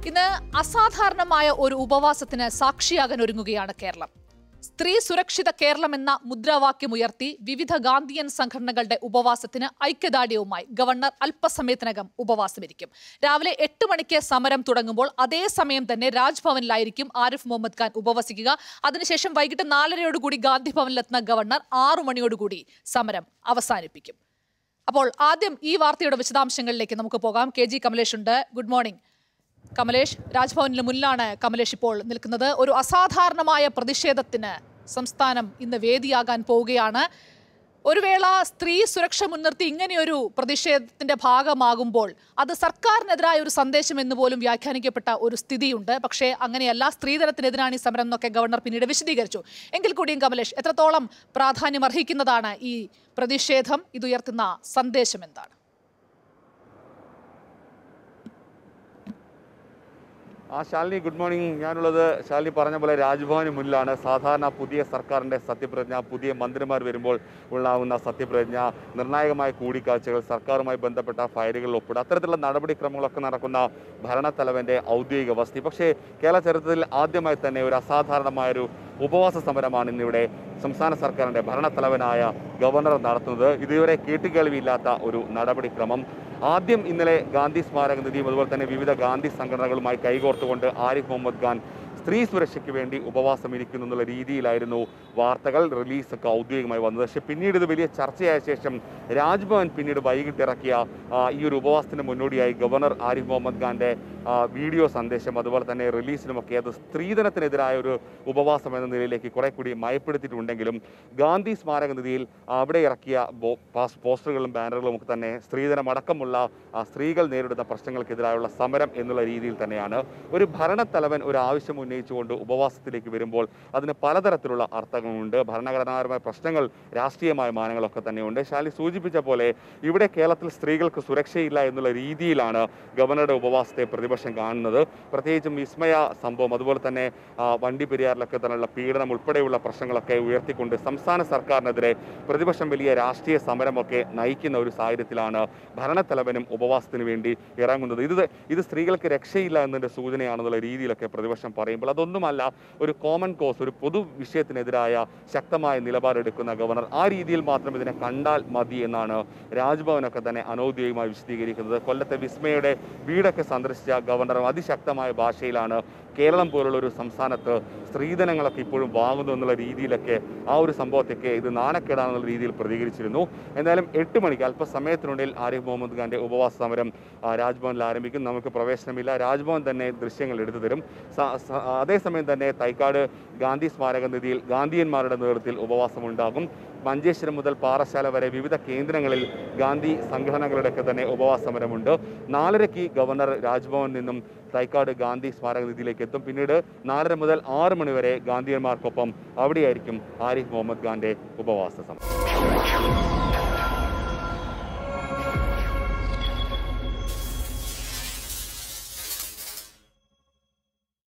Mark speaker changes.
Speaker 1: ഇന്ന് അസാധാരണമായ ഒരു ഉപവാസത്തിന് സാക്ഷിയാകാൻ ഒരുങ്ങുകയാണ് കേരളം സ്ത്രീ സുരക്ഷിത കേരളം എന്ന മുദ്രാവാക്യം ഉയർത്തി വിവിധ ഗാന്ധിയൻ സംഘടനകളുടെ ഉപവാസത്തിന് ഐക്യദാർഢ്യവുമായി ഗവർണർ അല്പസമയത്തിനകം ഉപവാസമിരിക്കും രാവിലെ എട്ട് മണിക്ക് സമരം തുടങ്ങുമ്പോൾ അതേ സമയം തന്നെ രാജ്ഭവനിലായിരിക്കും ആരിഫ് മുഹമ്മദ് ഖാൻ ഉപവസിക്കുക അതിനുശേഷം വൈകിട്ട് നാലരയോടുകൂടി ഗാന്ധി ഭവനിലെത്തുന്ന ഗവർണർ ആറു മണിയോടുകൂടി സമരം അവസാനിപ്പിക്കും അപ്പോൾ ആദ്യം ഈ വാർത്തയുടെ വിശദാംശങ്ങളിലേക്ക് നമുക്ക് പോകാം കെ ജി കമലേഷ് ഉണ്ട് ഗുഡ് മോർണിംഗ് കമലേഷ് രാജ്ഭവനിന് മുന്നിലാണ് കമലേഷ് ഇപ്പോൾ നിൽക്കുന്നത് ഒരു അസാധാരണമായ പ്രതിഷേധത്തിന് സംസ്ഥാനം ഇന്ന് വേദിയാകാൻ പോവുകയാണ് ഒരു വേള സ്ത്രീ സുരക്ഷ മുൻനിർത്തി ഇങ്ങനെയൊരു പ്രതിഷേധത്തിന്റെ ഭാഗമാകുമ്പോൾ അത് സർക്കാരിനെതിരായ ഒരു സന്ദേശം എന്ന് പോലും വ്യാഖ്യാനിക്കപ്പെട്ട ഒരു സ്ഥിതിയുണ്ട് പക്ഷേ അങ്ങനെയല്ല സ്ത്രീധനത്തിനെതിരാണ് ഈ സമരം എന്നൊക്കെ ഗവർണർ പിന്നീട് വിശദീകരിച്ചു എങ്കിൽ കൂടിയും കമലേഷ് എത്രത്തോളം പ്രാധാന്യം അർഹിക്കുന്നതാണ് ഈ പ്രതിഷേധം ഇതുയർത്തുന്ന സന്ദേശം എന്താണ്
Speaker 2: ആ ശാലിനി ഗുഡ് മോർണിംഗ് ഞാനുള്ളത് ശാലിനി പറഞ്ഞ പോലെ രാജ്ഭവന് മുന്നിലാണ് സാധാരണ പുതിയ സർക്കാരിൻ്റെ സത്യപ്രതിജ്ഞ പുതിയ മന്ത്രിമാർ വരുമ്പോൾ ഉണ്ടാകുന്ന സത്യപ്രതിജ്ഞ നിർണായകമായ കൂടിക്കാഴ്ചകൾ സർക്കാരുമായി ബന്ധപ്പെട്ട ഫയലുകളിൽ ഒപ്പിടുക അത്തരത്തിലുള്ള നടപടിക്രമങ്ങളൊക്കെ നടക്കുന്ന ഭരണത്തലവൻ്റെ ഔദ്യോഗിക വസതി പക്ഷേ കേരള ചരിത്രത്തിൽ ആദ്യമായി തന്നെ ഒരു അസാധാരണമായൊരു ഉപവാസ സമരമാണ് ഇന്നിവിടെ സംസ്ഥാന സർക്കാരിൻ്റെ ഭരണത്തലവനായ ഗവർണർ നടത്തുന്നത് ഇതുവരെ കേട്ടുകേൾവിയില്ലാത്ത ഒരു നടപടിക്രമം ആദ്യം ഇന്നലെ ഗാന്ധി സ്മാരക നിധിയും അതുപോലെ തന്നെ വിവിധ ഗാന്ധി സംഘടനകളുമായി കൈകോർത്തുകൊണ്ട് ആരിഫ് മുഹമ്മദ് ഖാൻ സ്ത്രീ സുരക്ഷയ്ക്ക് വേണ്ടി ഉപവാസം ഇരിക്കുന്നു എന്നുള്ള രീതിയിലായിരുന്നു വാർത്തകൾ റിലീസൊക്കെ ഔദ്യോഗികമായി വന്നത് പക്ഷേ പിന്നീട് ഇത് വലിയ ചർച്ചയായ ശേഷം രാജ്ഭവൻ പിന്നീട് വൈകിട്ട് ഇറക്കിയ ആ, ഈ ഒരു ഉപവാസത്തിന് മുന്നോടിയായി ഗവർണർ ആരിഫ് മുഹമ്മദ് ഖാന്റെ ആ, വീഡിയോ സന്ദേശം അതുപോലെ തന്നെ റിലീസിനുമൊക്കെ അത് സ്ത്രീധനത്തിനെതിരായ ഒരു ഉപവാസം എന്ന നിലയിലേക്ക് കുറെ കൂടി മയപ്പെടുത്തിയിട്ടുണ്ടെങ്കിലും ഗാന്ധി സ്മാരക നിധിയിൽ അവിടെ ഇറക്കിയ ബോ- പാസ്- പോസ്റ്ററുകളും ബാനറുകളും ഒക്കെ തന്നെ സ്ത്രീധനം അടക്കമുള്ള ആ, സ്ത്രീകൾ നേരിടുന്ന പ്രശ്നങ്ങൾക്കെതിരായുള്ള സമരം എന്നുള്ള രീതിയിൽ തന്നെയാണ് ഒരു ഭരണത്തലവൻ ഒരു ആവശ്യം ഉന്നയിച്ചുകൊണ്ട് ഉപവാസത്തിലേക്ക് വരുമ്പോൾ അതിന് പലതരത്തിലുള്ള അർത്ഥങ്ങളുണ്ട് ഭരണഘടനാപരമായ പ്രശ്നങ്ങൾ രാഷ്ട്രീയമായ മാനങ്ങളൊക്കെ തന്നെയുണ്ട് ശാലി സൂചിപ്പിച്ച പോലെ ഇവിടെ കേരളത്തിൽ സ്ത്രീകൾക്ക് സുരക്ഷയില്ല എന്നുള്ള രീതിയിലാണ് ഗവർണറുടെ ഉപവാസത്തെ പ്രതിപക്ഷം കാണുന്നത് പ്രത്യേകിച്ചും വിസ്മയ സംഭവം അതുപോലെ തന്നെ ആ, വണ്ടി പെരിയാറിലൊക്കെ തന്നെയുള്ള പീഡനം ഉൾപ്പെടെയുള്ള പ്രശ്നങ്ങളൊക്കെ ഉയർത്തിക്കൊണ്ട് സംസ്ഥാന സർക്കാരിനെതിരെ പ്രതിപക്ഷം വലിയ രാഷ്ട്രീയ സമരമൊക്കെ നയിക്കുന്ന ഒരു സാഹചര്യത്തിലാണ് ഭരണത്തലവനും ഉപവാസത്തിന് വേണ്ടി ഇറങ്ങുന്നത് ഇത് ഇത് സ്ത്രീകൾക്ക് രക്ഷയില്ല എന്നതിൻ്റെ സൂചനയാണെന്നുള്ള രീതിയിലൊക്കെ പ്രതിപക്ഷം പറയുമ്പോൾ അതൊന്നുമല്ല ഒരു കോമൺ കോസ് ഒരു പൊതു വിഷയത്തിനെതിരായ ശക്തമായ നിലപാടെടുക്കുന്ന ഗവർണർ ആ രീതിയിൽ മാത്രം ഇതിനെ കണ്ടാൽ മതി എന്നാണ് രാജ്ഭവനൊക്കെ തന്നെ അനൗദ്യോഗികമായി വിശദീകരിക്കുന്നത് കൊല്ലത്തെ വിസ്മയുടെ വീടൊക്കെ സന്ദർശിച്ച ഗവർണർ അതിശക്തമായ ഭാഷയിലാണ് കേരളം പോലുള്ള ഒരു സംസ്ഥാനത്ത് സ്ത്രീധനങ്ങളൊക്കെ ഇപ്പോഴും വാങ്ങുന്നു എന്നുള്ള രീതിയിലൊക്കെ ആ ഒരു സംഭവത്തൊക്കെ ഇത് നാണക്കേടാണെന്നുള്ള രീതിയിൽ പ്രതികരിച്ചിരുന്നു എന്തായാലും എട്ട് മണിക്ക് അല്പസമയത്തിനുള്ളിൽ ആരിഫ് മുഹമ്മദ് ഖാന്റെ ഉപവാസ സമരം ആ, രാജ്ഭവനിൽ ആരംഭിക്കും നമുക്ക് പ്രവേശനമില്ല രാജ്ഭവൻ തന്നെ ദൃശ്യങ്ങൾ എടുത്തു തരും സ- സ- അതേസമയം തന്നെ തൈക്കാട് ഗാന്ധി സ്മാരക നിധിയിൽ ഗാന്ധിയന്മാരുടെ നേതൃത്വത്തിൽ ഉപവാസം ഉണ്ടാകും മഞ്ചേശ്വരം മുതൽ പാറശാല വരെ വിവിധ കേന്ദ്രങ്ങളിൽ ഗാന്ധി സംഘടനകളുടെയൊക്കെ തന്നെ ഉപവാസ സമരമുണ്ട് നാലരയ്ക്ക് ഗവർണർ രാജ്ഭവനിൽ നിന്നും തൈക്കാട് ഗാന്ധി സ്മാരക നിധിയിലേക്ക് എത്തും പിന്നീട് നാലര മുതൽ ആറ് മണി വരെ ഗാന്ധിയന്മാർക്കൊപ്പം അവിടെയായിരിക്കും ആരിഫ് മുഹമ്മദ് ഖാന്റെ ഉപവാസ സമരം